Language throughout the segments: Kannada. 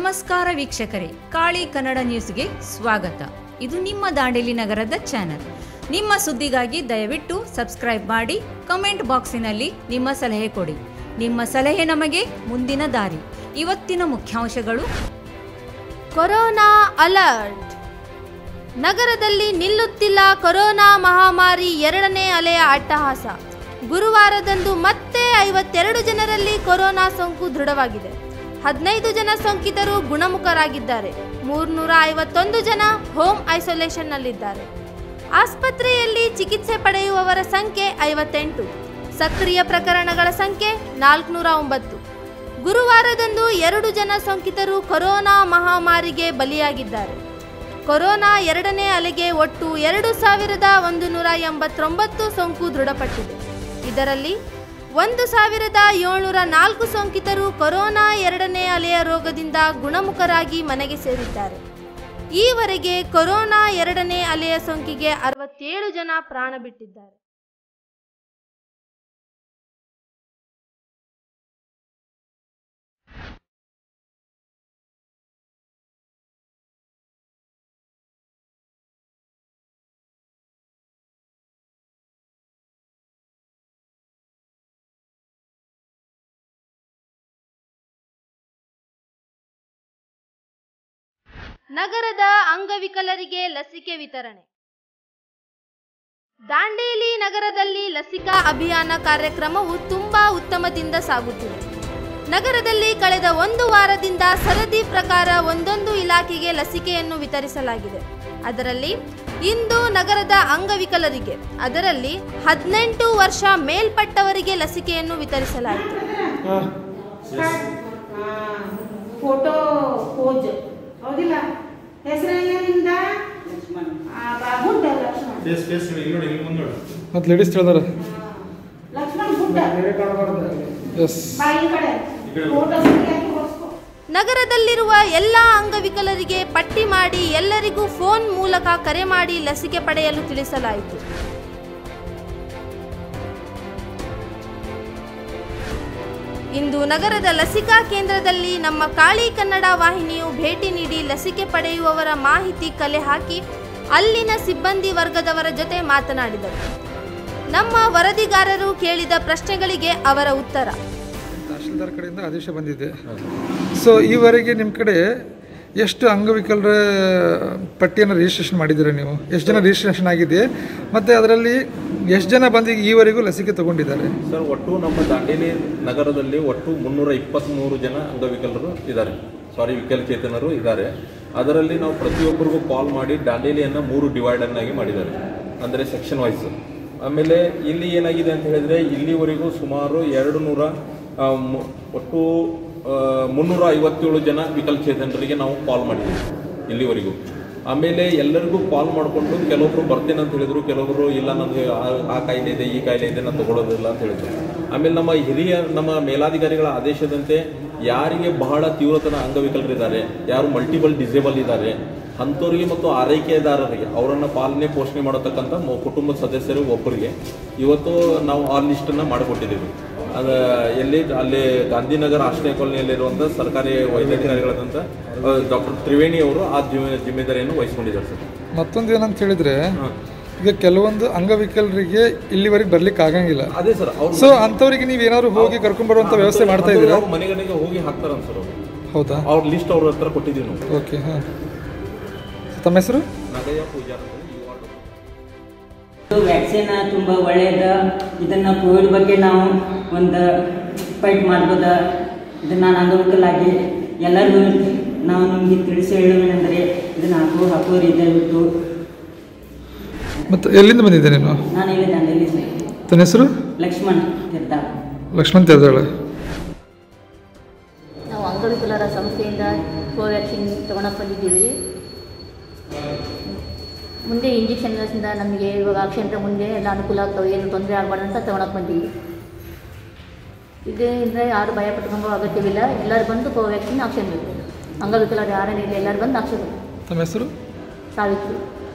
ನಮಸ್ಕಾರ ವೀಕ್ಷಕರೇ ಕಾಳಿ ಕನ್ನಡ ನ್ಯೂಸ್ಗೆ ಸ್ವಾಗತ ಇದು ನಿಮ್ಮ ದಾಂಡೇಲಿ ನಗರದ ಚಾನೆಲ್ ನಿಮ್ಮ ಸುದ್ದಿಗಾಗಿ ದಯವಿಟ್ಟು ಸಬ್ಸ್ಕ್ರೈಬ್ ಮಾಡಿ ಕಮೆಂಟ್ ಬಾಕ್ಸಿನಲ್ಲಿ ನಿಮ್ಮ ಸಲಹೆ ಕೊಡಿ ನಿಮ್ಮ ಸಲಹೆ ನಮಗೆ ಮುಂದಿನ ದಾರಿ ಇವತ್ತಿನ ಮುಖ್ಯಾಂಶಗಳು ಕೊರೋನಾ ಅಲರ್ಟ್ ನಗರದಲ್ಲಿ ನಿಲ್ಲುತ್ತಿಲ್ಲ ಕೊರೋನಾ ಮಹಾಮಾರಿ ಎರಡನೇ ಅಲೆಯ ಅಟ್ಟಹಾಸ ಗುರುವಾರದಂದು ಮತ್ತೆ ಐವತ್ತೆರಡು ಜನರಲ್ಲಿ ಕೊರೋನಾ ಸೋಂಕು ದೃಢವಾಗಿದೆ ಹದಿನೈದು ಜನ ಸೋಂಕಿತರು ಗುಣಮುಖರಾಗಿದ್ದಾರೆ ಮೂರ್ನೂರ ಐವತ್ತೊಂದು ಜನ ಹೋಮ್ ಐಸೋಲೇಷನ್ನಲ್ಲಿದ್ದಾರೆ ಆಸ್ಪತ್ರೆಯಲ್ಲಿ ಚಿಕಿತ್ಸೆ ಪಡೆಯುವವರ ಸಂಖ್ಯೆ ಐವತ್ತೆಂಟು ಸಕ್ರಿಯ ಪ್ರಕರಣಗಳ ಸಂಖ್ಯೆ ನಾಲ್ಕುನೂರ ಒಂಬತ್ತು ಗುರುವಾರದಂದು ಎರಡು ಜನ ಸೋಂಕಿತರು ಕೊರೋನಾ ಮಹಾಮಾರಿಗೆ ಬಲಿಯಾಗಿದ್ದಾರೆ ಕೊರೋನಾ ಎರಡನೇ ಅಲೆಗೆ ಒಟ್ಟು ಎರಡು ಸಾವಿರದ ಒಂದು ನೂರ ಎಂಬತ್ತೊಂಬತ್ತು ಸೋಂಕು ದೃಢಪಟ್ಟಿದೆ ಇದರಲ್ಲಿ ಒಂದು ಸಾವಿರದ ಏಳ್ನೂರ ನಾಲ್ಕು ಸೋಂಕಿತರು ಕೊರೋನಾ ಎರಡನೇ ಅಲೆಯ ರೋಗದಿಂದ ಗುಣಮುಖರಾಗಿ ಮನೆಗೆ ಸೇರಿದ್ದಾರೆ ಈವರೆಗೆ ಕೊರೋನಾ ಎರಡನೇ ಅಲೆಯ ಸೋಂಕಿಗೆ ಅರವತ್ತೇಳು ಜನ ಪ್ರಾಣ ಬಿಟ್ಟಿದ್ದಾರೆ ನಗರದ ಅಂಗವಿಕಲರಿಗೆ ಲಸಿಕೆ ವಿತರಣೆ ದಾಂಡೇಲಿ ನಗರದಲ್ಲಿ ಲಸಿಕಾ ಅಭಿಯಾನ ಕಾರ್ಯಕ್ರಮವು ತುಂಬಾ ಉತ್ತಮದಿಂದ ಸಾಗುತ್ತಿದೆ ನಗರದಲ್ಲಿ ಕಳೆದ ಒಂದು ವಾರದಿಂದ ಸರದಿ ಪ್ರಕಾರ ಒಂದೊಂದು ಇಲಾಖೆಗೆ ಲಸಿಕೆಯನ್ನು ವಿತರಿಸಲಾಗಿದೆ ಅದರಲ್ಲಿ ಇಂದು ನಗರದ ಅಂಗವಿಕಲರಿಗೆ ಅದರಲ್ಲಿ ಹದಿನೆಂಟು ವರ್ಷ ಮೇಲ್ಪಟ್ಟವರಿಗೆ ಲಸಿಕೆಯನ್ನು ವಿತರಿಸಲಾಯಿತು ಫೋಟೋ ಪೋಜ್ ಹೌದಿಲ್ಲ ಹೆಸರೇನ ನಿಮ್ದ ಗುಡ್ಡ ಲಕ್ಷ್ಮಣ್ ಫೇಸ್ ಫೇಸ್ ಇಲ್ಲಿ ನೋಡಿ ಇಲ್ಲಿ ಮುಂದೆ ನೋಡಿ ಮತ್ತು ಲೇಡೀಸ್ ತಿಳಿದಾರ ಲಕ್ಷ್ಮಣ್ ಗುಡ್ಡ ಎಸ್ ಬಾ ಈ ಕಡೆ ಫೋಟೋ ಸರಿಯಾಗಿ ಹೊಡ್ಸ್ಕೊ ನಗರದಲ್ಲಿರುವ ಎಲ್ಲ ಅಂಗವಿಕಲರಿಗೆ ಪಟ್ಟಿ ಮಾಡಿ ಎಲ್ಲರಿಗೂ ಫೋನ್ ಮೂಲಕ ಕರೆ ಮಾಡಿ ಲಸಿಕೆ ಪಡೆಯಲು ತಿಳಿಸಲಾಯಿತು ಇಂದು ನಗರದ ಲಸಿಕಾ ಕೇಂದ್ರದಲ್ಲಿ ನಮ್ಮ ಕಾಳಿ ಕನ್ನಡ ವಾಹಿನಿಯು ಭೇಟಿ ನೀಡಿ ಲಸಿಕೆ ಪಡೆಯುವವರ ಮಾಹಿತಿ ಕಲೆ ಹಾಕಿ ಅಲ್ಲಿನ ಸಿಬ್ಬಂದಿ ವರ್ಗದವರ ಜೊತೆ ಮಾತನಾಡಿದರು ನಮ್ಮ ವರದಿಗಾರರು ಕೇಳಿದ ಪ್ರಶ್ನೆಗಳಿಗೆ ಅವರ ಉತ್ತರ ತಹಶೀಲ್ದಾರ್ ಕಡೆಯಿಂದ ಆದೇಶ ಬಂದಿದೆ ಸೊ ಈವರೆಗೆ ನಿಮ್ಮ ಕಡೆ ಎಷ್ಟು ಅಂಗವಿಕಲರ ಪಟ್ಟಿಯನ್ನು ರಿಜಿಸ್ಟ್ರೇಷನ್ ಮಾಡಿದ್ದೀರಾ ನೀವು ಎಷ್ಟು ಜನ ರಿಜಿಸ್ಟ್ರೇಷನ್ ಆಗಿದೆ ಮತ್ತು ಅದರಲ್ಲಿ ಎಷ್ಟು ಜನ ಬಂದು ಈವರೆಗೂ ಲಸಿಕೆ ತಗೊಂಡಿದ್ದಾರೆ ಸರ್ ಒಟ್ಟು ನಮ್ಮ ದಾಂಡೇಲಿ ನಗರದಲ್ಲಿ ಒಟ್ಟು ಮುನ್ನೂರ ಇಪ್ಪತ್ತ್ಮೂರು ಜನ ಅಂಗವಿಕಲರು ಇದ್ದಾರೆ ಸಾರಿ ವಿಕಲಚೇತನರು ಇದ್ದಾರೆ ಅದರಲ್ಲಿ ನಾವು ಪ್ರತಿಯೊಬ್ಬರಿಗೂ ಕಾಲ್ ಮಾಡಿ ದಾಂಡೇಲಿಯನ್ನು ಮೂರು ಡಿವೈಡನ್ನಾಗಿ ಮಾಡಿದ್ದಾರೆ ಅಂದರೆ ಸೆಕ್ಷನ್ ವೈಸ್ ಆಮೇಲೆ ಇಲ್ಲಿ ಏನಾಗಿದೆ ಅಂತ ಹೇಳಿದರೆ ಇಲ್ಲಿವರೆಗೂ ಸುಮಾರು ಎರಡು ನೂರ ಆ, ಮು- ಒಟ್ಟು ಆ, ಮುನ್ನೂರ ಐವತ್ತೇಳು ಜನ ವಿಕಲಚೇತನರಿಗೆ ನಾವು ಕಾಲ್ ಮಾಡಿದ್ದೀವಿ ಇಲ್ಲಿವರೆಗೂ ಆಮೇಲೆ ಎಲ್ಲರಿಗೂ ಕಾಲ್ ಮಾಡಿಕೊಂಡು ಕೆಲವೊಬ್ರು ಬರ್ತೀನಿ ಅಂತ ಹೇಳಿದ್ರು ಕೆಲವೊಬ್ರು ಇಲ್ಲ ನನಗೆ ಆ- ಆ ಕಾಯಿಲೆ ಇದೆ ಈ ಕಾಯಿಲೆ ಇದೆ ನಾನು ತಗೊಳ್ಳೋದಿಲ್ಲ ಅಂತ ಹೇಳಿದ್ರು ಆಮೇಲೆ ನಮ್ಮ ಹಿರಿಯ ನಮ್ಮ ಮೇಲಾಧಿಕಾರಿಗಳ ಆದೇಶದಂತೆ ಯಾರಿಗೆ ಬಹಳ ತೀವ್ರತನ ಅಂಗವಿಕಲರಿದ್ದಾರೆ ಯಾರು ಮಲ್ಟಿಪಲ್ ಡಿಸೇಬಲ್ ಇದ್ದಾರೆ ಅಂಥವ್ರಿಗೆ ಮತ್ತು ಆರೈಕೆದಾರರಿಗೆ ಅವರನ್ನು ಪಾಲನೆ ಪೋಷಣೆ ಮಾಡತಕ್ಕಂಥ ಮ- ಕುಟುಂಬದ ಸದಸ್ಯರು ಒಬ್ಬರಿಗೆ ಇವತ್ತು ನಾವು ಆ ಲಿಸ್ಟನ್ನು ಮಾಡಿಕೊಟ್ಟಿದ್ದೀವಿ ಅದು ಎಲ್ಲಿ ಅಲ್ಲಿ ಗಾಂಧಿನಗರ ಆಶ್ರಯ ಕಾಲನಿಯಲ್ಲಿರುವಂಥ ಸರ್ಕಾರಿ ವೈದ್ಯಾಧಿಕಾರಿಗಳಾದಂಥ ಡಾಕ್ಟರ್ ತ್ರಿವೇಣಿ ಅವರು ಆ ಜಿಮ್ಮೆ ಜಿಮ್ಮೆದಾರಿಯನ್ನು ವಹಿಸ್ಕೊಂಡಿದ್ದಾರೆ ಸರ್ ಮತ್ತೊಂದು ಏನಂತ ಹೇಳಿದರೆ ಈಗ ಕೆಲವೊಂದು ಅಂಗವಿಕಲರಿಗೆ ಇಲ್ಲಿವರೆಗೆ ಬರ್ಲಿಕ್ಕೆ ಆಗಂಗಿಲ್ಲ ಅದೇ ಸರ್ ಅವ್ರು ಸೊ ಅಂಥವ್ರಿಗೆ ನೀವು ಏನಾದ್ರು ಹೋಗಿ ಕರ್ಕೊಂಡ್ಬರುವಂಥ ವ್ಯವಸ್ಥೆ ಮಾಡ್ತಾ ಇದ್ದೀರಾ ಅವ್ರ ಮನೆಗಳಿಗೆ ಹೋಗಿ ಹಾಕ್ತಾರಂತ ಸರ್ ಅವರು ಹೌದಾ ಅವ್ರ ಲಿಸ್ಟ್ ಅವ್ರ ಹತ್ರ ಕೊಟ್ಟಿದ್ದೀವಿ ನಾವು ಓಕೆ ಹಾಂ ತಮ್ಮ ಹೆಸರು ನಗಯ ಪೂಜಾರ್ ಅಂತ ಈ ವಾರ್ಡ್ ವ್ಯಾಕ್ಸಿನ್ ತುಂಬ ಒಳ್ಳೆಯದು ಇದನ್ನು ಕೋವಿಡ್ ಬಗ್ಗೆ ನಾವು ಒಂದು ಫೈಟ್ ಮಾಡ್ಬೋದು ಇದನ್ನು ನಾನು ಅಂಗವಿಕಲಾಗಿ ಎಲ್ಲರಿಗೂ ನಾವು ನಿಮಗೆ ತಿಳಿಸಿ ಹೇಳುವೇನೆಂದರೆ ಇದನ್ನು ಹಾಕೋ ಹಾಕೋರಿ ದಯವಿಟ್ಟು ಮತ್ತು ಎಲ್ಲಿಂದ ಬಂದಿದ್ದೆ ನೀನು ನಾನು ಇಲ್ಲಿ ದಂಡಲಿ ತನ್ನ ಹೆಸರು ಲಕ್ಷ್ಮಣ್ ತಿರ್ದಾಳ್ ಲಕ್ಷ್ಮಣ್ ತೆರದಾಳ ನಾವು ಅಂಗವಿಕಲರ ಸಂಸ್ಥೆಯಿಂದ ಕೋವ್ಯಾಕ್ಸಿನ್ ತೊಗೊಳಕ್ಕೆ ಬಂದಿದ್ದೀವಿ ಮುಂದೆ ಇಂಜೆಕ್ಷನ್ಸಿಂದ ನಮಗೆ ಇವಾಗ ಆಕ್ಷನ್ರ ಮುಂದೆ ಎಲ್ಲ ಅನುಕೂಲ ಆಗ್ತವೆ ಏನು ತೊಂದರೆ ಆಗಬಾರ್ದು ಅಂತ ತೊಗೊಳಕ್ಕೆ ಬಂದೀವಿ ಇದರಿಂದ ಯಾರು ಭಯ ಪಟ್ಕೊಂಡು ಅಗತ್ಯವಿಲ್ಲ ಎಲ್ಲರೂ ಬಂದು ಕೋವ್ಯಾಕ್ಸಿನ್ ಹಾಕ್ಸ್ಕೊಬೇಕು ಅಂಗವಿಕಲರು ಯಾರೇನಿಲ್ಲ ಇಲ್ಲ ಎಲ್ಲರೂ ಬಂದು ಹಾಕ್ಸ್ಕೊಬೇಕು ತಮ್ಮ ಹೆಸರು ಸಾವಿತ್ರಿ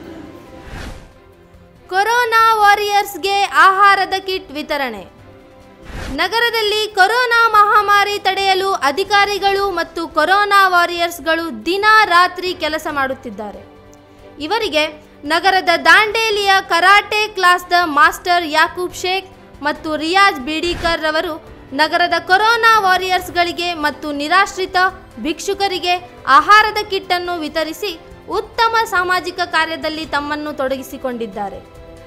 ಕೊರೋನಾ ವಾರಿಯರ್ಸ್ಗೆ ಆಹಾರದ ಕಿಟ್ ವಿತರಣೆ ನಗರದಲ್ಲಿ ಕೊರೋನಾ ಮಹಾಮಾರಿ ತಡೆಯಲು ಅಧಿಕಾರಿಗಳು ಮತ್ತು ಕೊರೋನಾ ವಾರಿಯರ್ಸ್ಗಳು ದಿನ ರಾತ್ರಿ ಕೆಲಸ ಮಾಡುತ್ತಿದ್ದಾರೆ ಇವರಿಗೆ ನಗರದ ದಾಂಡೇಲಿಯ ಕರಾಟೆ ಕ್ಲಾಸ್ದ ಮಾಸ್ಟರ್ ಯಾಕೂಬ್ ಶೇಖ್ ಮತ್ತು ರಿಯಾಜ್ ಬಿಡಿಕರ್ ರವರು ನಗರದ ಕೊರೋನಾ ವಾರಿಯರ್ಸ್ಗಳಿಗೆ ಮತ್ತು ನಿರಾಶ್ರಿತ ಭಿಕ್ಷುಕರಿಗೆ ಆಹಾರದ ಕಿಟ್ಟನ್ನು ವಿತರಿಸಿ ಉತ್ತಮ ಸಾಮಾಜಿಕ ಕಾರ್ಯದಲ್ಲಿ ತಮ್ಮನ್ನು ತೊಡಗಿಸಿಕೊಂಡಿದ್ದಾರೆ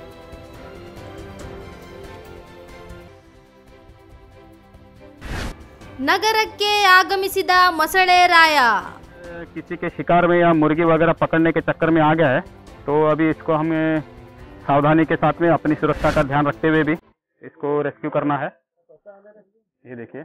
ನಗರಕ್ಕೆ ಆಗಮಿಸಿದ ಮೊಸಳೆ ರಾಯ किसी के शिकार में या मुर्गी वगैरह पकड़ने के चक्कर में आ गया है तो अभी इसको हमें सावधानी के साथ में अपनी सुरक्षा का ध्यान रखते हुए भी इसको रेस्क्यू करना है ये देखिए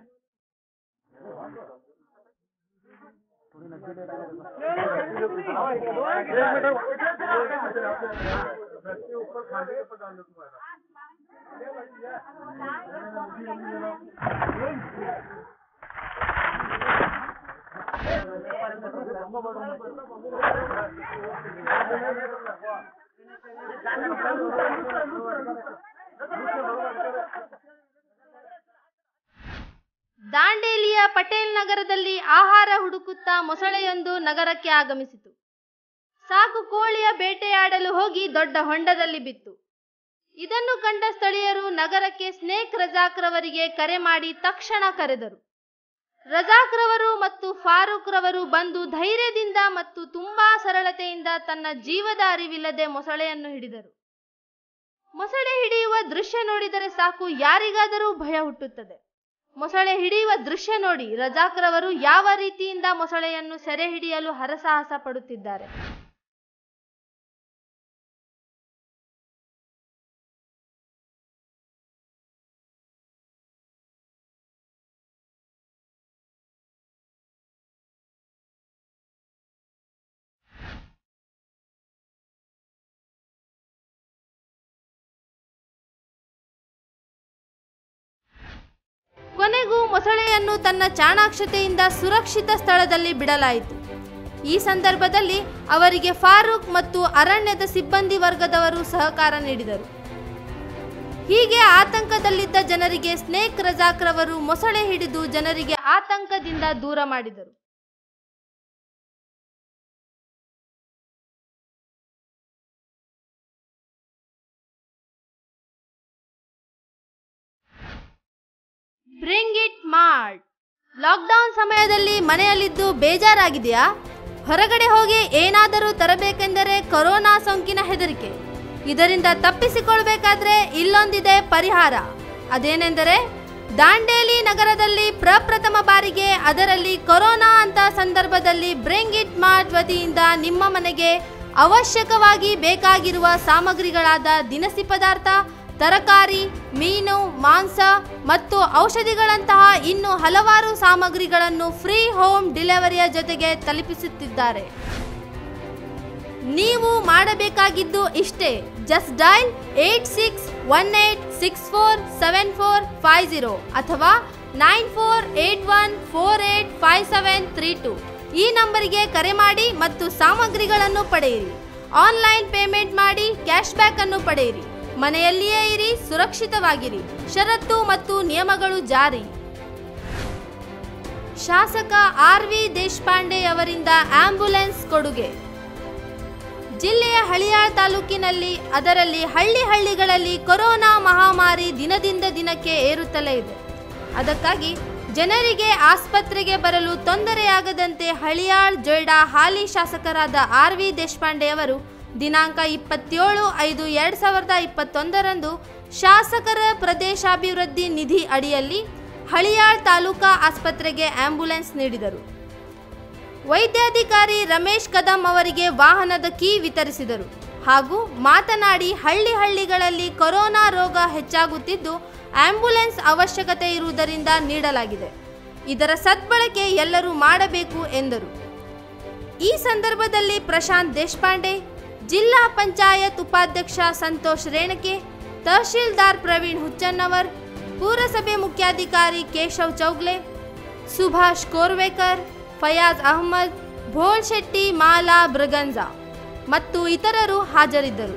ದಾಂಡೇಲಿಯ ಪಟೇಲ್ ನಗರದಲ್ಲಿ ಆಹಾರ ಹುಡುಕುತ್ತಾ ಮೊಸಳೆಯೊಂದು ನಗರಕ್ಕೆ ಆಗಮಿಸಿತು ಸಾಕು ಕೋಳಿಯ ಬೇಟೆಯಾಡಲು ಹೋಗಿ ದೊಡ್ಡ ಹೊಂಡದಲ್ಲಿ ಬಿತ್ತು ಇದನ್ನು ಕಂಡ ಸ್ಥಳೀಯರು ನಗರಕ್ಕೆ ಸ್ನೇಕ್ ರಜಾಕ್ ರವರಿಗೆ ಕರೆ ಮಾಡಿ ತಕ್ಷಣ ಕರೆದರು ರಜಾಕ್ ರವರು ಮತ್ತು ಫಾರೂಕ್ ರವರು ಬಂದು ಧೈರ್ಯದಿಂದ ಮತ್ತು ತುಂಬಾ ಸರಳತೆಯಿಂದ ತನ್ನ ಜೀವದ ಅರಿವಿಲ್ಲದೆ ಮೊಸಳೆಯನ್ನು ಹಿಡಿದರು ಮೊಸಳೆ ಹಿಡಿಯುವ ದೃಶ್ಯ ನೋಡಿದರೆ ಸಾಕು ಯಾರಿಗಾದರೂ ಭಯ ಹುಟ್ಟುತ್ತದೆ ಮೊಸಳೆ ಹಿಡಿಯುವ ದೃಶ್ಯ ನೋಡಿ ರಜಾಕ್ ರವರು ಯಾವ ರೀತಿಯಿಂದ ಮೊಸಳೆಯನ್ನು ಸೆರೆ ಹಿಡಿಯಲು ಹರಸಾಹಸ ಪಡುತ್ತಿದ್ದಾರೆ ಕೊನೆಗೂ ಮೊಸಳೆಯನ್ನು ತನ್ನ ಚಾಣಾಕ್ಷತೆಯಿಂದ ಸುರಕ್ಷಿತ ಸ್ಥಳದಲ್ಲಿ ಬಿಡಲಾಯಿತು ಈ ಸಂದರ್ಭದಲ್ಲಿ ಅವರಿಗೆ ಫಾರೂಕ್ ಮತ್ತು ಅರಣ್ಯದ ಸಿಬ್ಬಂದಿ ವರ್ಗದವರು ಸಹಕಾರ ನೀಡಿದರು ಹೀಗೆ ಆತಂಕದಲ್ಲಿದ್ದ ಜನರಿಗೆ ಸ್ನೇಕ್ ರಜಾಕ್ ರವರು ಮೊಸಳೆ ಹಿಡಿದು ಜನರಿಗೆ ಆತಂಕದಿಂದ ದೂರ ಮಾಡಿದರು ಬ್ರಿಂಗ್ ಇಟ್ ಮಾಡ್ ಲಾಕ್ಡೌನ್ ಸಮಯದಲ್ಲಿ ಮನೆಯಲ್ಲಿದ್ದು ಬೇಜಾರಾಗಿದೆಯಾ ಹೊರಗಡೆ ಹೋಗಿ ಏನಾದರೂ ತರಬೇಕೆಂದರೆ ಕೊರೋನಾ ಸೋಂಕಿನ ಹೆದರಿಕೆ ಇದರಿಂದ ತಪ್ಪಿಸಿಕೊಳ್ಬೇಕಾದ್ರೆ ಇಲ್ಲೊಂದಿದೆ ಪರಿಹಾರ ಅದೇನೆಂದರೆ ದಾಂಡೇಲಿ ನಗರದಲ್ಲಿ ಪ್ರಪ್ರಥಮ ಬಾರಿಗೆ ಅದರಲ್ಲಿ ಕೊರೋನಾ ಅಂತ ಸಂದರ್ಭದಲ್ಲಿ ಬ್ರಿಂಗ್ ಇಟ್ ಮಾರ್ಟ್ ವತಿಯಿಂದ ನಿಮ್ಮ ಮನೆಗೆ ಅವಶ್ಯಕವಾಗಿ ಬೇಕಾಗಿರುವ ಸಾಮಗ್ರಿಗಳಾದ ದಿನಸಿ ಪದಾರ್ಥ ತರಕಾರಿ ಮೀನು ಮಾಂಸ ಮತ್ತು ಔಷಧಿಗಳಂತಹ ಇನ್ನು ಹಲವಾರು ಸಾಮಗ್ರಿಗಳನ್ನು ಫ್ರೀ ಹೋಮ್ ಡೆಲಿವರಿಯ ಜೊತೆಗೆ ತಲುಪಿಸುತ್ತಿದ್ದಾರೆ ನೀವು ಮಾಡಬೇಕಾಗಿದ್ದು ಇಷ್ಟೇ just dial eight six one eight six four seven four five zero ಅಥವಾ nine four eight one four eight five seven three two ಈ ನಂಬರಿಗೆ ಕರೆ ಮಾಡಿ ಮತ್ತು ಸಾಮಗ್ರಿಗಳನ್ನು ಪಡೆಯಿರಿ ಆನ್ಲೈನ್ ಪೇಮೆಂಟ್ ಮಾಡಿ ಕ್ಯಾಶ್ ಬ್ಯಾಕ್ ಅನ್ನು ಪಡೆಯಿರಿ ಮನೆಯಲ್ಲಿಯೇ ಇರಿ ಸುರಕ್ಷಿತವಾಗಿರಿ ಷರತ್ತು ಮತ್ತು ನಿಯಮಗಳು ಜಾರಿ ಶಾಸಕ ಆರ್ ವಿ ದೇಶಪಾಂಡೆ ಅವರಿಂದ ಆಂಬ್ಯುಲೆನ್ಸ್ ಕೊಡುಗೆ ಜಿಲ್ಲೆಯ ಹಳಿಯಾಳ ತಾಲೂಕಿನಲ್ಲಿ ಅದರಲ್ಲಿ ಹಳ್ಳಿ ಹಳ್ಳಿಗಳಲ್ಲಿ ಕೊರೋನಾ ಮಹಾಮಾರಿ ದಿನದಿಂದ ದಿನಕ್ಕೆ ಏರುತ್ತಲೇ ಇದೆ ಅದಕ್ಕಾಗಿ ಜನರಿಗೆ ಆಸ್ಪತ್ರೆಗೆ ಬರಲು ತೊಂದರೆಯಾಗದಂತೆ ಹಳಿಯಾಳ್ ಜೊಯ್ಡಾ ಹಾಲಿ ಶಾಸಕರಾದ ಆರ್ ವಿ ದೇಶಪಾಂಡೆ ಅವರು ದಿನಾಂಕ ಇಪ್ಪತ್ತೇಳು ಐದು ಎರಡು ಸಾವಿರದ ಇಪ್ಪತ್ತೊಂದರಂದು ಶಾಸಕರ ಪ್ರದೇಶಾಭಿವೃದ್ಧಿ ನಿಧಿ ಅಡಿಯಲ್ಲಿ ಹಳಿಯಾಳ್ ತಾಲೂಕಾ ಆಸ್ಪತ್ರೆಗೆ ಆಂಬ್ಯುಲೆನ್ಸ್ ನೀಡಿದರು ವೈದ್ಯಾಧಿಕಾರಿ ರಮೇಶ್ ಕದಂ ಅವರಿಗೆ ವಾಹನದ ಕೀ ವಿತರಿಸಿದರು ಹಾಗೂ ಮಾತನಾಡಿ ಹಳ್ಳಿ ಹಳ್ಳಿಗಳಲ್ಲಿ ಕೊರೋನಾ ರೋಗ ಹೆಚ್ಚಾಗುತ್ತಿದ್ದು ಆಂಬ್ಯುಲೆನ್ಸ್ ಅವಶ್ಯಕತೆ ಇರುವುದರಿಂದ ನೀಡಲಾಗಿದೆ ಇದರ ಸದ್ಬಳಕೆ ಎಲ್ಲರೂ ಮಾಡಬೇಕು ಎಂದರು ಈ ಸಂದರ್ಭದಲ್ಲಿ ಪ್ರಶಾಂತ್ ದೇಶಪಾಂಡೆ ಜಿಲ್ಲಾ ಪಂಚಾಯತ್ ಉಪಾಧ್ಯಕ್ಷ ಸಂತೋಷ್ ರೇಣಕೆ ತಹಶೀಲ್ದಾರ್ ಪ್ರವೀಣ್ ಹುಚ್ಚನ್ನವರ್ ಪುರಸಭೆ ಮುಖ್ಯಾಧಿಕಾರಿ ಕೇಶವ್ ಚೌಗ್ಲೆ ಸುಭಾಷ್ ಕೋರ್ವೇಕರ್ ಫಯಾಜ್ ಅಹಮದ್ ಭೋಳ್ ಶೆಟ್ಟಿ ಮಾಲಾ ಬ್ರಗಂಜಾ ಮತ್ತು ಇತರರು ಹಾಜರಿದ್ದರು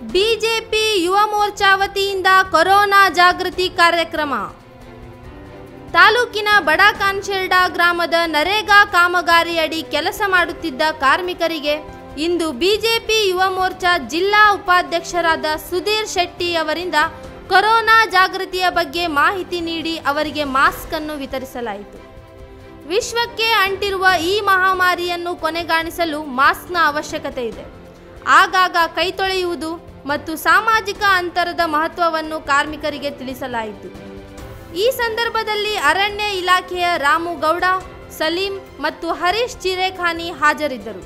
ಬಿಜೆಪಿ ಯುವ ಮೋರ್ಚಾ ವತಿಯಿಂದ ಕೊರೋನಾ ಜಾಗೃತಿ ಕಾರ್ಯಕ್ರಮ ತಾಲೂಕಿನ ಬಡಕಾನ್ಶೆಲ್ಡಾ ಗ್ರಾಮದ ನರೇಗಾ ಕಾಮಗಾರಿಯಡಿ ಕೆಲಸ ಮಾಡುತ್ತಿದ್ದ ಕಾರ್ಮಿಕರಿಗೆ ಇಂದು ಬಿಜೆಪಿ ಯುವ ಮೋರ್ಚಾ ಜಿಲ್ಲಾ ಉಪಾಧ್ಯಕ್ಷರಾದ ಸುಧೀರ್ ಶೆಟ್ಟಿ ಅವರಿಂದ ಕೊರೋನಾ ಜಾಗೃತಿಯ ಬಗ್ಗೆ ಮಾಹಿತಿ ನೀಡಿ ಅವರಿಗೆ ಮಾಸ್ಕ್ ಅನ್ನು ವಿತರಿಸಲಾಯಿತು ವಿಶ್ವಕ್ಕೆ ಅಂಟಿರುವ ಈ ಮಹಾಮಾರಿಯನ್ನು ಕೊನೆಗಾಣಿಸಲು ಮಾಸ್ಕ್ನ ಅವಶ್ಯಕತೆ ಇದೆ ಆಗಾಗ ಕೈ ತೊಳೆಯುವುದು ಮತ್ತು ಸಾಮಾಜಿಕ ಅಂತರದ ಮಹತ್ವವನ್ನು ಕಾರ್ಮಿಕರಿಗೆ ತಿಳಿಸಲಾಯಿತು ಈ ಸಂದರ್ಭದಲ್ಲಿ ಅರಣ್ಯ ಇಲಾಖೆಯ ರಾಮು ಗೌಡ ಸಲೀಂ ಮತ್ತು ಹರೀಶ್ ಚಿರೇಖಾನಿ ಹಾಜರಿದ್ದರು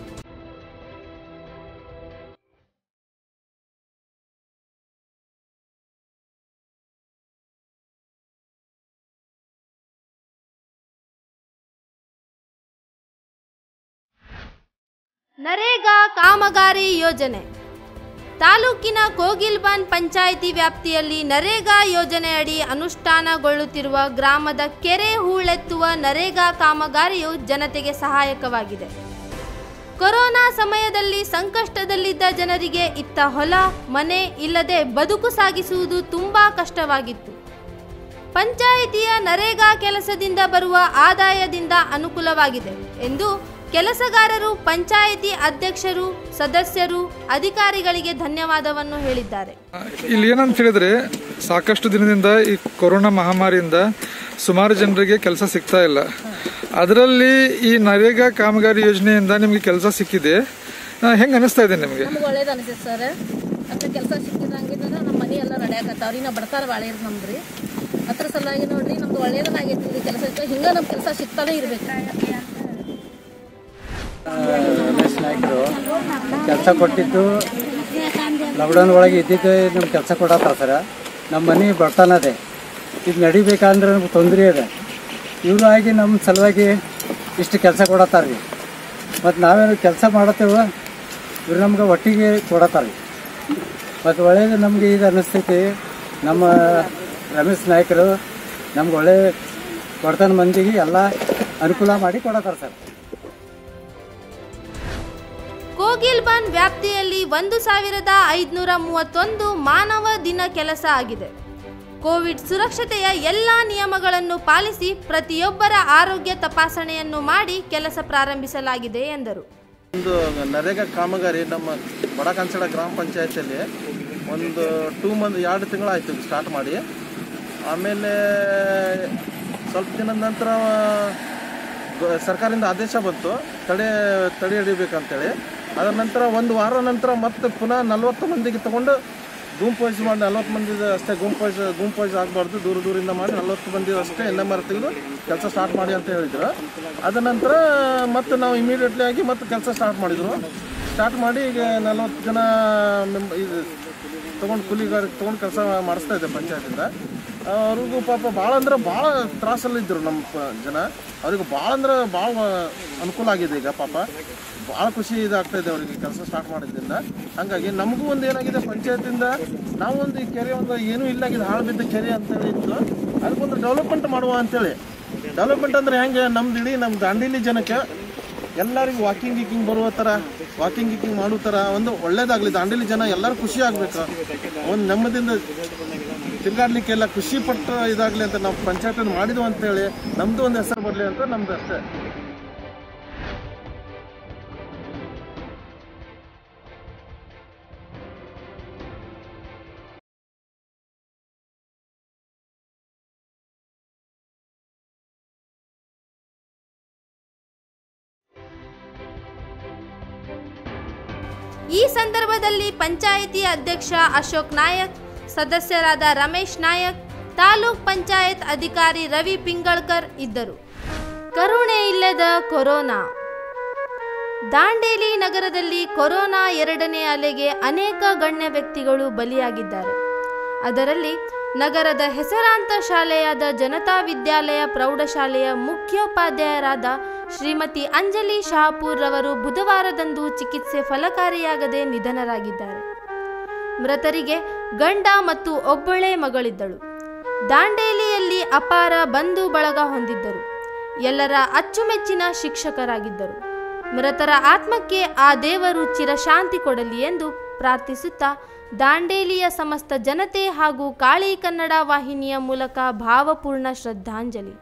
ನರೇಗಾ ಕಾಮಗಾರಿ ಯೋಜನೆ ತಾಲೂಕಿನ ಕೋಗಿಲ್ಬಾನ್ ಪಂಚಾಯಿತಿ ವ್ಯಾಪ್ತಿಯಲ್ಲಿ ನರೇಗಾ ಯೋಜನೆಯಡಿ ಅನುಷ್ಠಾನಗೊಳ್ಳುತ್ತಿರುವ ಗ್ರಾಮದ ಕೆರೆ ಹೂಳೆತ್ತುವ ನರೇಗಾ ಕಾಮಗಾರಿಯು ಜನತೆಗೆ ಸಹಾಯಕವಾಗಿದೆ ಕೊರೋನಾ ಸಮಯದಲ್ಲಿ ಸಂಕಷ್ಟದಲ್ಲಿದ್ದ ಜನರಿಗೆ ಇತ್ತ ಹೊಲ ಮನೆ ಇಲ್ಲದೆ ಬದುಕು ಸಾಗಿಸುವುದು ತುಂಬಾ ಕಷ್ಟವಾಗಿತ್ತು ಪಂಚಾಯಿತಿಯ ನರೇಗಾ ಕೆಲಸದಿಂದ ಬರುವ ಆದಾಯದಿಂದ ಅನುಕೂಲವಾಗಿದೆ ಎಂದು ಕೆಲಸಗಾರರು ಪಂಚಾಯಿತಿ ಅಧ್ಯಕ್ಷರು ಸದಸ್ಯರು ಅಧಿಕಾರಿಗಳಿಗೆ ಧನ್ಯವಾದವನ್ನು ಹೇಳಿದ್ದಾರೆ ಇಲ್ಲಿ ಏನಂತ ಹೇಳಿದ್ರೆ ಸಾಕಷ್ಟು ದಿನದಿಂದ ಈ ಕೊರೋನಾ ಮಹಾಮಾರಿಯಿಂದ ಸುಮಾರು ಜನರಿಗೆ ಕೆಲಸ ಸಿಗ್ತಾ ಇಲ್ಲ ಅದರಲ್ಲಿ ಈ ನರೇಗಾ ಕಾಮಗಾರಿ ಯೋಜನೆಯಿಂದ ನಿಮಗೆ ಕೆಲಸ ಸಿಕ್ಕಿದೆ ಹೆಂಗೆ ಅನಿಸ್ತಾ ಇದೆ ನಿಮಗೆ ನಮ್ಗೆ ಒಳ್ಳೇದು ಅನಿಸ್ತೈತೆ ಸರ್ ಅದ್ರ ಕೆಲಸ ಸಿಕ್ಕಿದಂಗಿಂದ ನಮ್ಮ ಮನೆ ಎಲ್ಲ ರೆಡಿ ಆಗತ್ತಾವ್ರಿ ನಾವು ಬಡತಾರ ಭಾಳ ಇರ್ ನಮ್ದು ರೀ ಅದ್ರ ಸಲುವಾಗಿ ನೋಡ್ರಿ ನಮ್ದು ಒಳ್ಳೇದನ್ನ ಆಗೈತಿ ಇದು ಕೆಲಸ ಹಿಂಗ ನಮ್ಮ ಕೆಲಸ ಸಿಗ್ತಾನೆ ಇರ್ಬೇಕು ರಮೇಶ್ ನಾಯ್ಕರು ಕೆಲಸ ಕೊಟ್ಟಿದ್ದು ಲಾಕ್ಡೌನ್ ಒಳಗೆ ಇದ್ದಿದ್ದು ನಮ್ಗೆ ಕೆಲಸ ಕೊಡತ್ತಾರ ಸರ ನಮ್ಮ ಮನೆ ಬಡತನ ಅದೇ ಇದು ನಡಿಬೇಕಂದ್ರೆ ನಮ್ಗೆ ತೊಂದರೆ ಇದೆ ಇವರು ಆಗಿ ನಮ್ಮ ಸಲುವಾಗಿ ಇಷ್ಟು ಕೆಲಸ ಕೊಡತ್ತಾರ ರೀ ಮತ್ತು ನಾವೇನು ಕೆಲಸ ಮಾಡತ್ತೇವೆ ಇವ್ರು ನಮ್ಗೆ ಒಟ್ಟಿಗೆ ಕೊಡತ್ತಾರ ರೀ ಮತ್ತು ಒಳ್ಳೇದು ನಮಗೆ ಇದು ಅನ್ನಿಸ್ತೈತಿ ನಮ್ಮ ರಮೇಶ್ ನಾಯ್ಕರು ನಮ್ಗೆ ಒಳ್ಳೆ ಬಡತನ ಮಂದಿಗೆ ಎಲ್ಲ ಅನುಕೂಲ ಮಾಡಿ ಕೊಡತ್ತಾರ ಸರ್ ಕೋಗಿಲ್ಬಾನ್ ವ್ಯಾಪ್ತಿಯಲ್ಲಿ ಒಂದು ಸಾವಿರದ ಐದುನೂರ ಮೂವತ್ತೊಂದು ಮಾನವ ದಿನ ಕೆಲಸ ಆಗಿದೆ ಕೋವಿಡ್ ಸುರಕ್ಷತೆಯ ಎಲ್ಲ ನಿಯಮಗಳನ್ನು ಪಾಲಿಸಿ ಪ್ರತಿಯೊಬ್ಬರ ಆರೋಗ್ಯ ತಪಾಸಣೆಯನ್ನು ಮಾಡಿ ಕೆಲಸ ಪ್ರಾರಂಭಿಸಲಾಗಿದೆ ಎಂದರು ಒಂದು ನರೇಗಾ ಕಾಮಗಾರಿ ನಮ್ಮ ಬಡಕಂಚಡ ಗ್ರಾಮ ಪಂಚಾಯತಿಯಲ್ಲಿ ಒಂದು ಟೂ ಮಂತ್ ಎರಡು ತಿಂಗಳಾಯ್ತು ಸ್ಟಾರ್ಟ್ ಮಾಡಿ ಆಮೇಲೆ ಸ್ವಲ್ಪ ದಿನದ ನಂತರ ಗ- ಸರ್ಕಾರದಿಂದ ಆದೇಶ ಬಂತು ತಡೆ ತಡೆ ಹಿಡಿಬೇಕಂತೇಳಿ ಅದರ ನಂತರ ಒಂದು ವಾರ ನಂತರ ಮತ್ತೆ ಪುನಃ ನಲ್ವತ್ತು ಮಂದಿಗೆ ತಗೊಂಡು ಗುಂಪು ವೈಸ್ ಮಾಡಿ ನಲ್ವತ್ತು ಮಂದಿ ಅಷ್ಟೇ ಗುಂಪು ವೈಸ್ ಗುಂಪು ವೈಸ್ ಆಗಬಾರ್ದು ದೂರ ದೂರಿಂದ ಮಾಡಿ ನಲ್ವತ್ತು ಮಂದಿ ಅಷ್ಟೇ ಎನ್ ಎಮ್ ಆರ್ ತೆಗೆದು ಕೆಲಸ ಸ್ಟಾರ್ಟ್ ಮಾಡಿ ಅಂತ ಹೇಳಿದ್ರು ಅದ ನಂತರ ಮತ್ತೆ ನಾವು ಇಮಿಡಿಯೇಟ್ಲಿ ಆಗಿ ಮತ್ತೆ ಕೆಲಸ ಸ್ಟಾರ್ಟ್ ಮಾಡಿದ್ರು ಸ್ಟಾರ್ಟ್ ಮಾಡಿ ಈಗ ನಲ್ವತ್ತು ಜನ ಮೆಂಬ ಇದು ತೊಗೊಂಡು ಕೂಲಿಗಾರ ತೊಗೊಂಡು ಕೆಲಸ ಮಾಡಿಸ್ತಾ ಇದೆ ಪಂಚಾಯತಿಂದ ಅವ್ರಿಗೂ ಪಾಪ ಭಾಳ ಅಂದ್ರೆ ಭಾಳ ತ್ರಾಸಲ್ಲಿದ್ದರು ನಮ್ಮ ಪ- ಜನ ಅವ್ರಿಗೆ ಭಾಳ ಅಂದ್ರೆ ಭಾಳ ಅನುಕೂಲ ಆಗಿದೆ ಈಗ ಪಾಪ ಭಾಳ ಖುಷಿ ಇದಾಗ್ತಾ ಇದೆ ಅವರಿಗೆ ಕೆಲಸ ಸ್ಟಾರ್ಟ್ ಮಾಡಿದ್ರಿಂದ ಹಾಗಾಗಿ ನಮಗೂ ಒಂದು ಏನಾಗಿದೆ ಪಂಚಾಯತಿಂದ ನಾವು ಒಂದು ಈ ಕೆರೆ ಒಂದು ಏನೂ ಇಲ್ಲಾಗಿದೆ ಹಾಳು ಬಿದ್ದ ಕೆರೆ ಅಂತೇಳಿ ಇತ್ತು ಅದಕ್ಕೊಂದು ಡೆವಲಪ್ಮೆಂಟ್ ಮಾಡುವ ಅಂತೇಳಿ ಡೆವಲಪ್ಮೆಂಟ್ ಅಂದ್ರೆ ಹೆಂಗೆ ನಮ್ದು ಇಡೀ ನಮ್ಮ ದಾಂಡೇಲಿ ಜನಕ್ಕೆ ಎಲ್ಲರಿಗೂ ವಾಕಿಂಗ್ ಗೀಕಿಂಗ್ ಬರುವ ಥರ ವಾಕಿಂಗ್ ಗೀಕಿಂಗ್ ಮಾಡೋ ಥರ ಒಂದು ಒಳ್ಳೇದಾಗಲಿ ದಾಂಡೇಲಿ ಜನ ಎಲ್ಲರೂ ಖುಷಿ ಆಗಬೇಕು ಒಂದು ನೆಮ್ಮದಿಯಿಂದ ತಿರ್ಗಾಡ್ಲಿಕ್ಕೆಲ್ಲ ಖುಷಿ ಪಟ್ಟು ಇದಾಗಲಿ ಅಂತ ನಾವು ಪಂಚಾಯತ್ ಮಾಡಿದ್ವು ಅಂತೇಳಿ ನಮ್ಮದು ಒಂದು ಹೆಸರು ಬರಲಿ ಅಂತ ನಮ್ದು ಅಷ್ಟೇ ಈ ಸಂದರ್ಭದಲ್ಲಿ ಪಂಚಾಯಿತಿ ಅಧ್ಯಕ್ಷ ಅಶೋಕ್ ನಾಯಕ್ ಸದಸ್ಯರಾದ ರಮೇಶ್ ನಾಯಕ್ ತಾಲೂಕ್ ಪಂಚಾಯತ್ ಅಧಿಕಾರಿ ರವಿ ಪಿಂಗಳಕರ್ ಇದ್ದರು ಕರುಣೆ ಇಲ್ಲದ ಕೊರೋನಾ ದಾಂಡೇಲಿ ನಗರದಲ್ಲಿ ಕೊರೋನಾ ಎರಡನೇ ಅಲೆಗೆ ಅನೇಕ ಗಣ್ಯ ವ್ಯಕ್ತಿಗಳು ಬಲಿಯಾಗಿದ್ದಾರೆ ಅದರಲ್ಲಿ ನಗರದ ಹೆಸರಾಂತ ಶಾಲೆಯಾದ ಜನತಾ ವಿದ್ಯಾಲಯ ಪ್ರೌಢಶಾಲೆಯ ಮುಖ್ಯೋಪಾಧ್ಯಾಯರಾದ ಶ್ರೀಮತಿ ಅಂಜಲಿ ಶಹಾಪುರ್ ರವರು ಬುಧವಾರದಂದು ಚಿಕಿತ್ಸೆ ಫಲಕಾರಿಯಾಗದೆ ನಿಧನರಾಗಿದ್ದಾರೆ ಮೃತರಿಗೆ ಗಂಡ ಮತ್ತು ಒಬ್ಬಳೇ ಮಗಳಿದ್ದಳು ದಾಂಡೇಲಿಯಲ್ಲಿ ಅಪಾರ ಬಂಧು ಬಳಗ ಹೊಂದಿದ್ದರು ಎಲ್ಲರ ಅಚ್ಚುಮೆಚ್ಚಿನ ಶಿಕ್ಷಕರಾಗಿದ್ದರು ಮೃತರ ಆತ್ಮಕ್ಕೆ ಆ ದೇವರು ಚಿರಶಾಂತಿ ಕೊಡಲಿ ಎಂದು ಪ್ರಾರ್ಥಿಸುತ್ತಾ ದಾಂಡೇಲಿಯ ಸಮಸ್ತ ಜನತೆ ಹಾಗೂ ಕಾಳಿ ಕನ್ನಡ ವಾಹಿನಿಯ ಮೂಲಕ ಭಾವಪೂರ್ಣ ಶ್ರದ್ಧಾಂಜಲಿ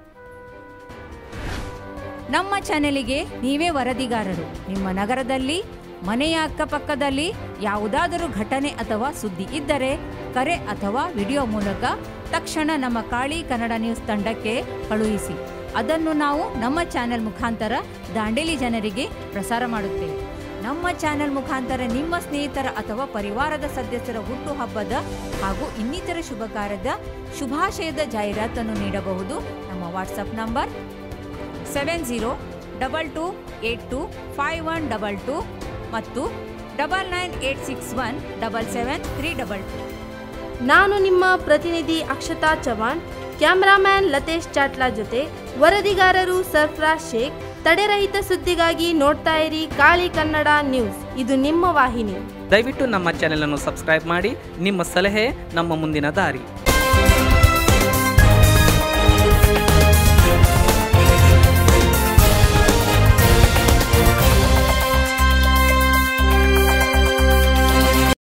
ನಮ್ಮ ಚಾನೆಲಿಗೆ ನೀವೇ ವರದಿಗಾರರು ನಿಮ್ಮ ನಗರದಲ್ಲಿ ಮನೆಯ ಅಕ್ಕಪಕ್ಕದಲ್ಲಿ ಯಾವುದಾದರೂ ಘಟನೆ ಅಥವಾ ಸುದ್ದಿ ಇದ್ದರೆ ಕರೆ ಅಥವಾ ವಿಡಿಯೋ ಮೂಲಕ ತಕ್ಷಣ ನಮ್ಮ ಕಾಳಿ ಕನ್ನಡ ನ್ಯೂಸ್ ತಂಡಕ್ಕೆ ಕಳುಹಿಸಿ ಅದನ್ನು ನಾವು ನಮ್ಮ ಚಾನೆಲ್ ಮುಖಾಂತರ ದಾಂಡೇಲಿ ಜನರಿಗೆ ಪ್ರಸಾರ ಮಾಡುತ್ತೇವೆ ನಮ್ಮ ಚಾನೆಲ್ ಮುಖಾಂತರ ನಿಮ್ಮ ಸ್ನೇಹಿತರ ಅಥವಾ ಪರಿವಾರದ ಸದಸ್ಯರ ಹುಟ್ಟುಹಬ್ಬದ ಹಾಗೂ ಇನ್ನಿತರ ಶುಭ ಕಾರ್ಯದ ಶುಭಾಶಯದ ಜಾಹೀರಾತನ್ನು ನೀಡಬಹುದು ನಮ್ಮ WhatsApp number seven zero double two eight two five one double two ಮತ್ತು double nine eight six one double seven three double two ನಾನು ನಿಮ್ಮ ಪ್ರತಿನಿಧಿ ಅಕ್ಷತಾ ಚವಾಣ್ ಕ್ಯಾಮ್ರಾಮ್ಯಾನ್ ಲತೇಶ್ ಚಾಟ್ಲಾ ಜೊತೆ ವರದಿಗಾರರು ಸರ್ಫರಾಜ್ ಶೇಖ್ ತಡೆರಹಿತ ಸುದ್ದಿಗಾಗಿ ನೋಡ್ತಾ ಇರಿ ಕಾಳಿ ಕನ್ನಡ ನ್ಯೂಸ್ ಇದು ನಿಮ್ಮ ವಾಹಿನಿ ದಯವಿಟ್ಟು ನಮ್ಮ ಚಾನೆಲ್ ಅನ್ನು ಸಬ್ಸ್ಕ್ರೈಬ್ ಮಾಡಿ ನಿಮ್ಮ ಸಲಹೆ ನಮ್ಮ ಮುಂದಿನ ದಾರಿ